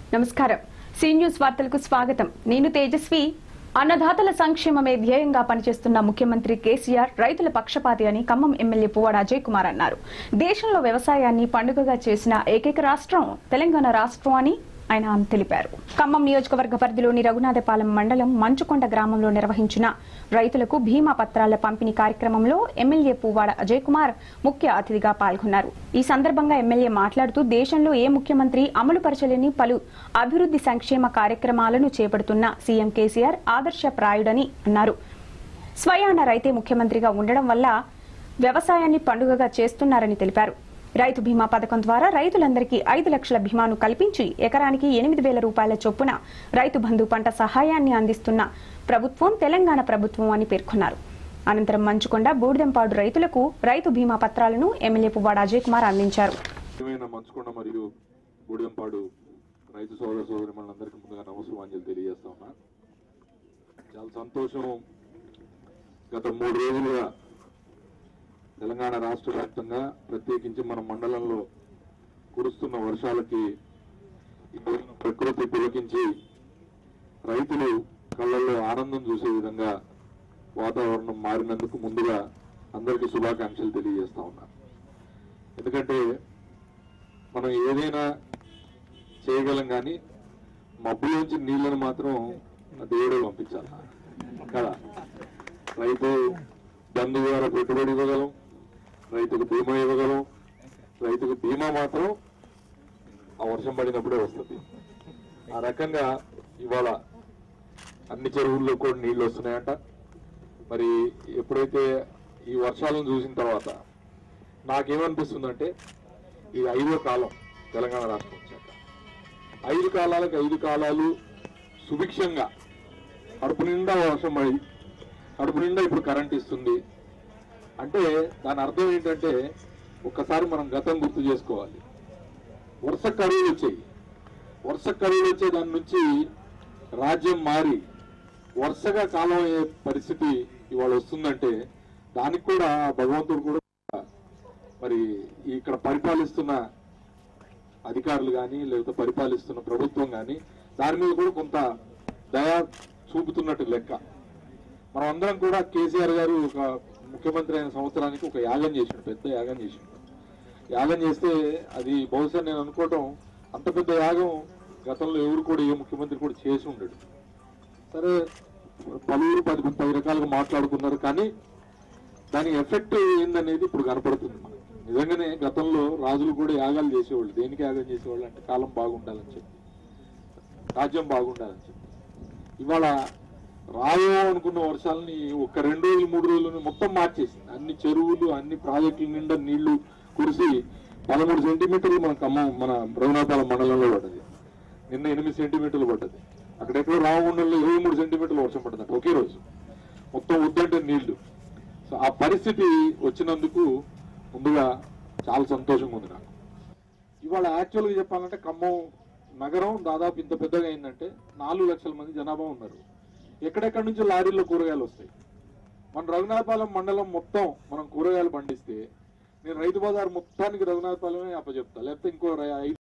నమస్కారం see news వార్తలకు స్వాగతం నేను తేజస్వి అన్నదాతల సంక్షేమమే ధ్యేయంగా పనిచేస్తున్న ముఖ్యమంత్రి కేసీఆర్ రైతుల పక్షపాతి అని ఖమ్మం ఎమ్మెల్యే పువ్వాడ అజయ్ కుమార్ అన్నారు దేశంలో వ్యవసాయాన్ని పండుగగా చేసిన ఏకైక రాష్ట్రం తెలంగాణ రాష్ట్రం అని ఆయన తెలిపారు ఖమ్మం నియోజకవర్గ పరిధిలోని రఘునాథపాలెం మండలం మంచుకొండ గ్రామంలో నిర్వహించిన రైతులకు భీమా పత్రాల పంపిణీ కార్యక్రమంలో ఎమ్మెల్యే పువ్వాడ అజయ్ కుమార్ ముఖ్య అతిథిగా పాల్గొన్నారు ఈ సందర్భంగా ఎమ్మెల్యే మాట్లాడుతూ దేశంలో ఏ ముఖ్యమంత్రి అమలు పరచలేని పలు అభివృద్ధి సంక్షేమ కార్యక్రమాలను చేపడుతున్న సీఎం కేసీఆర్ ఆదర్శప్రాయుడని అన్నారు స్వయాన రైతే ముఖ్యమంత్రిగా ఉండడం వల్ల వ్యవసాయాన్ని పండుగగా చేస్తున్నారని తెలిపారు రైతు బీమా పథకం ద్వారా రైతులందరికీ ఐదు లక్షల బీమాను కల్పించి ఎకరానికి ఎనిమిది వేల రూపాయల చొప్పున రైతు బంధు పంట సహాయాన్ని అందిస్తున్న ప్రభుత్వం తెలంగాణ ప్రభుత్వం అని పేర్కొన్నారు అనంతరం మంచుకొండ బూడిదెంపాడు రైతులకు రైతు బీమా పత్రాలను ఎమ్మెల్యే పువ్వాడ అజయ్ కుమార్ అందించారు ప్రియమైన మంచుకొండ మరియు బూడిదంపాడు రైతు సోదర సోదరి మనందరికీ ముందుగా నమస్కారాంజలి తెలియజేస్తా ఉన్నా చాలా సంతోషం గత మూడు రోజులుగా తెలంగాణ రాష్ట్ర వ్యాప్తంగా ప్రత్యేకించి మన మండలంలో కురుస్తున్న వర్షాలకి ఈ రోజున ప్రకృతి పులకించి రైతులు కళ్ళల్లో ఆనందం చూసే విధంగా వాతావరణం మారినందుకు ముందుగా అందరికీ శుభాకాంక్షలు తెలియజేస్తా ఉన్నా ఎందుకంటే మనం ఏదైనా చేయగలం కానీ మబ్బులోంచి నీళ్ళను మాత్రం ఆ దేవుడే పంపించాలి కదా రైతు బంధు ద్వారా పెట్టుబడి ఇవ్వగలం రైతుకు బీమా ఇవ్వగలం రైతుకు బీమా మాత్రం ఆ వర్షం పడినప్పుడే వస్తుంది ఆ రకంగా ఇవాళ అన్ని చెరువుల్లో కూడా నీళ్లు వస్తున్నాయంట మరి ఎప్పుడైతే ఈ వర్షాలను చూసిన తర్వాత నాకేమనిపిస్తుందంటే ఇది ఐదో కాలం తెలంగాణ రాష్ట్రం వచ్చాక ఐదు కాలాలకు ఐదు కాలాలు సుభిక్షంగా కడుపు నిండా వర్షం పడి కడుపు నిండా ఇప్పుడు కరెంట్ ఇస్తుంది అంటే దాని అర్థం ఏంటంటే ఒక్కసారి మనం గతం గుర్తు చేసుకోవాలి వరుస కరువులు వచ్చాయి వరుస కరువులు వచ్చే దాని నుంచి రాజ్యం మారి వరుసగా కాలం అయ్యే పరిస్థితి ఇవాళ వస్తుందంటే దానికి కూడా భగవంతుడు కూడా మరి ఇక్కడ పరిపాలిస్తున్న అధికారులు కానీ లేకపోతే పరిపాలిస్తున్న ప్రభుత్వం కానీ దాని మీద కూడా కొంత దయా చూపుతున్నట్టు లెక్క మనం అందరం కూడా కేసీఆర్ గారు ఒక ముఖ్యమంత్రి అయిన సంవత్సరానికి ఒక యాగం చేసిండు పెద్ద యాగం చేసిండు యాగం చేస్తే అది బహుశా నేను అనుకోవటం అంత పెద్ద యాగం గతంలో ఎవరు కూడా ఏ ముఖ్యమంత్రి కూడా చేసి ఉండడు సరే పలువురు పది పది రకాలుగా మాట్లాడుకున్నారు కానీ దాని ఎఫెక్ట్ ఏందనేది ఇప్పుడు కనపడుతుంది మనకి నిజంగానే గతంలో రాజులు కూడా యాగాలు చేసేవాళ్ళు దేనికి యాగం చేసేవాళ్ళు అంటే కాలం బాగుండాలని చెప్పి రాజ్యం బాగుండాలని చెప్పి ఇవాళ రాయో అనుకున్న వర్షాలని ఒక రెండు రోజులు మూడు రోజులు మొత్తం మార్చేసింది అన్ని చెరువులు అన్ని ప్రాజెక్టుల నిండా నీళ్లు కురిసి పదమూడు సెంటీమీటర్లు మన ఖమ్మం మన రఘునాథాల మండలంలో పడ్డది నిన్న ఎనిమిది సెంటీమీటర్లు పడ్డది అక్కడెక్కడో రామగుండంలో ఇరవై మూడు సెంటీమీటర్లు వర్షం పడ్డదంట ఒకే రోజు మొత్తం వద్దంటే నీళ్లు సో ఆ పరిస్థితి వచ్చినందుకు ముందుగా చాలా సంతోషంగా ఉంది నాకు ఇవాళ యాక్చువల్గా చెప్పాలంటే ఖమ్మం నగరం దాదాపు ఇంత పెద్దగా అయిందంటే నాలుగు లక్షల మంది జనాభా ఉన్నారు ఎక్కడెక్కడి నుంచి లారీల్లో కూరగాయలు వస్తాయి మన రఘునాథపాలెం మండలం మొత్తం మనం కూరగాయలు పండిస్తే నేను రైతు బజార్ మొత్తానికి రఘునాథపాలెమే అప్పచెప్తా లేకపోతే ఇంకో రై- ఐదు